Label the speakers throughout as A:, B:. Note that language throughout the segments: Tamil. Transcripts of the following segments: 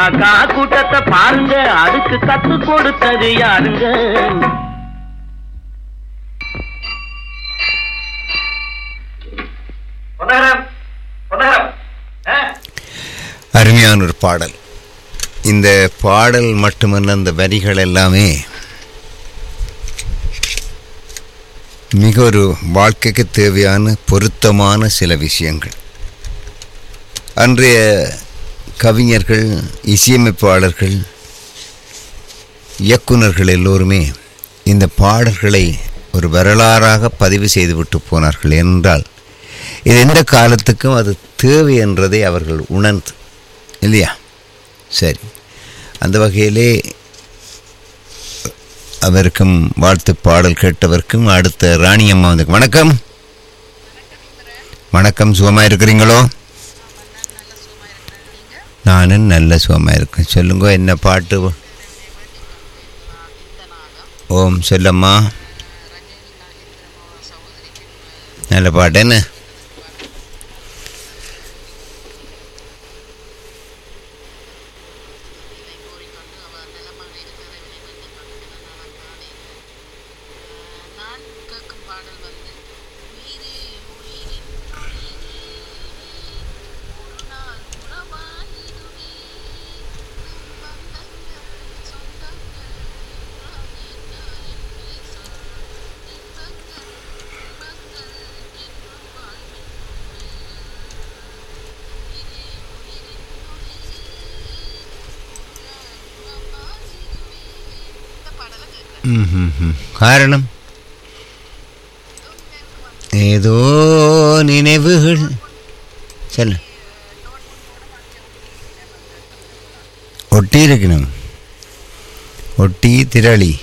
A: காக்கா கூட்டத்தை பாருங்க அதுக்கு கத்து கொடுத்தது யாருங்க
B: பொன்னகரம் பொன்னகரம் ஆ
C: அருமையான ஒரு பாடல் இந்த பாடல் மட்டுமல்ல அந்த வரிகள் எல்லாமே மிக ஒரு வாழ்க்கைக்கு தேவையான பொருத்தமான சில விஷயங்கள் அன்றைய கவிஞர்கள் இசையமைப்பாளர்கள் இயக்குனர்கள் எல்லோருமே இந்த பாடல்களை ஒரு வரலாறாக பதிவு செய்துவிட்டு போனார்கள் என்றால் இது எந்த காலத்துக்கும் அது தேவை என்றதை அவர்கள் உணர்ந்து இல்லையா சரி அந்த வகையிலே அவருக்கும் வாழ்த்து பாடல் கேட்டவருக்கும் அடுத்த ராணியம்மா வந்து வணக்கம் வணக்கம் சுகமாக இருக்கிறீங்களோ நானும் நல்ல சுகமாக இருக்கேன் சொல்லுங்க என்ன பாட்டு ஓம் சொல்லம்மா நல்ல பாட்டு என்ன
D: நான் கேட்கும் பாடல் வந்து உயிரே உயிரின் உயிரே ஒரு நாள் உறவாகிடுவே பந்தங்கள் சொந்தங்கள் என்றால் என்ன என்று சொல் இன்பங்கள் இன்பங்கள் என்றும் வாழ்வின் உயிரே உயிரின் உயிரே ஒரு நாள் உறவாகிடுவே இந்த பாடலை கேட்கிறேன்
C: ம்ஹும்ஹும். காரணம் ஏதோ நினைவுகள் சொல்லு ஒட்டி இருக்கணும் ஒட்டி திரளி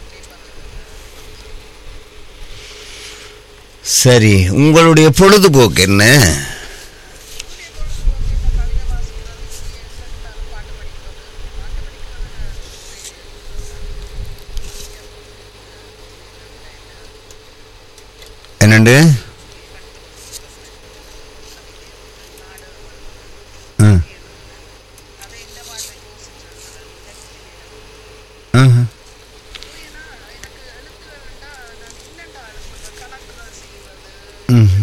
C: சரி உங்களுடைய பொழுதுபோக்கு என்ன என்னண்டு ம். ம்ஹும். ம்ஹும்.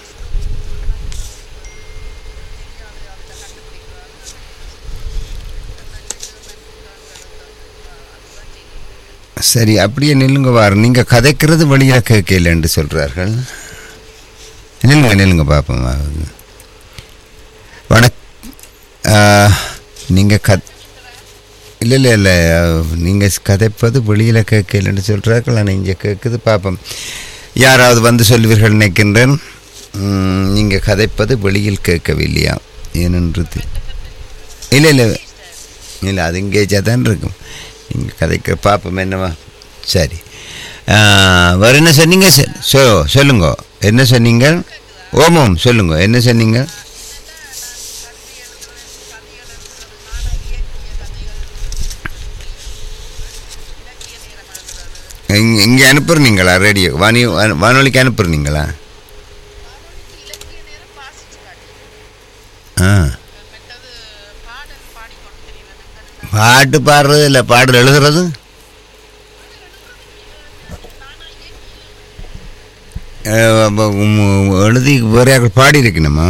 C: சரி அப்படியே நில்லுங்க வார நீங்கள் கதைக்கிறது வெளியில் கேட்கல என்று சொல்கிறார்கள் நில்லுங்க நில்லுங்க பார்ப்போம் வணக் நீங்கள் கத் இல்லை இல்லை இல்லை நீங்கள் கதைப்பது வெளியில் கேட்கலன்னு சொல்கிறார்கள் ஆனால் இங்கே கேட்குது பார்ப்போம் யாராவது வந்து சொல்வீர்கள் நினைக்கின்றேன் நீங்கள் கதைப்பது வெளியில் கேட்கவில்லையா ஏனென்றது இல்லை இல்லை இல்லை அது இங்கேஜாக தான் இருக்கும் நீங்கள் கதைக்க பார்ப்போம் என்னவா சரி ஆ, வேறு என்ன சொன்னீங்க சொ- சொ சொல்லுங்க என்ன சொன்னீங்க ஓமம் சொல்லுங்க என்ன சொன்னீங்க இங்கே இங்கே அனுப்புறீங்களா ரேடியோ வானி வான- வானொலிக்கு அனுப்புறீங்களா
D: இலக்கிய நேரம் வாசிச்சு காட்டு
C: ஆ
D: மற்றது பாடல் பாடிக்கொண்டு தெரியும்
C: பாட்டு பாடுறது இல்லை பாடல் எழுதுறது அஹ் அப்ப உம் எழுதி வேற யாரும் பாடி இருக்கணுமா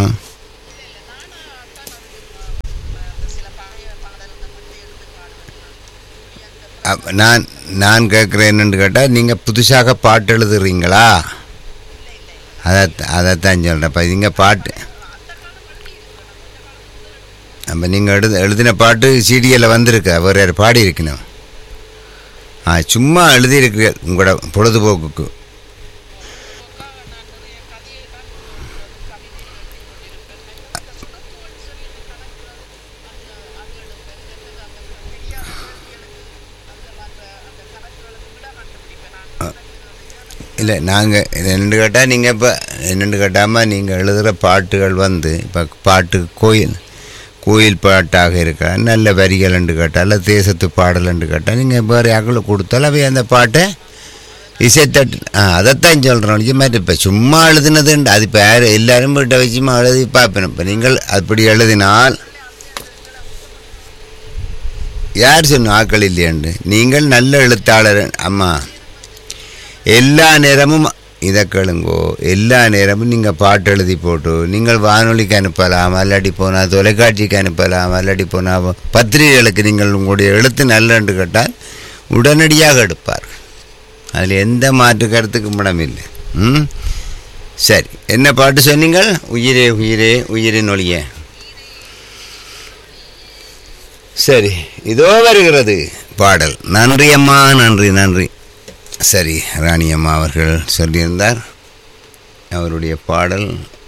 D: சில பழைய பாடல்கள் மட்டும் எடுத்து பாடுவேன்
C: அப்ப நான் நான் கேட்குறேன் என்னன்னு கேட்டால் நீங்கள் புதுசாக பாட்டு எழுதுறீங்களா அதை அதைத்தான் சொல்கிறேன் இப்போ நீங்கள் பாட்டு அப்போ நீங்கள் எழுது எழுதின பாட்டு சீடியில் வந்திருக்கு வேறு யார் பாடி இருக்கணும் ஆ சும்மா எழுதியிருக்கிறீர் உங்களோட பொழுதுபோக்குக்கு இல்லை நாங்கள் என்னென்னு கேட்டால் நீங்கள் இப்போ என்னென்னு கேட்டாமல் நீங்கள் எழுதுகிற பாட்டுகள் வந்து இப்போ பாட்டு கோயில் கோயில் பாட்டாக இருக்கா நல்ல வரிகள் என்று கேட்டால் அல்ல தேசத்து பாடல் என்று கேட்டால் நீங்கள் வேறு யாக்களை கொடுத்தாலும் அவை அந்த பாட்டை இசைத்தட்டு ஆ அதைத்தான் சொல்கிறோம் இது மாதிரி இப்போ சும்மா எழுதுனதுண்டு அது இப்போ யார் எல்லாரும் வீட்டை வச்சுமா எழுதி பார்ப்பேன் இப்போ நீங்கள் அப்படி எழுதினால் யார் சொன்ன ஆக்கள் இல்லையாண்டு நீங்கள் நல்ல எழுத்தாளர் அம்மா எல்லா நேரமும் இதை கேளுங்கோ எல்லா நேரமும் நீங்கள் பாட்டு எழுதி போட்டு நீங்கள் வானொலிக்கு அனுப்பலாம் அல்லாடி போனால் தொலைக்காட்சிக்கு அனுப்பலாம் அல்லாடி போனால் பத்திரிகைகளுக்கு நீங்கள் உங்களுடைய எழுத்து நல்லன்று கேட்டால் உடனடியாக எடுப்பார் அதில் எந்த மாற்று கருத்துக்கும் இடமில்லை ம் சரி என்ன பாட்டு சொன்னீங்கள் உயிரே உயிரே உயிரின் ஒளிய சரி இதோ வருகிறது பாடல் நன்றி அம்மா நன்றி நன்றி சரி ராணி அம்மா அவர்கள் சொல்லியிருந்தார் அவருடைய பாடல்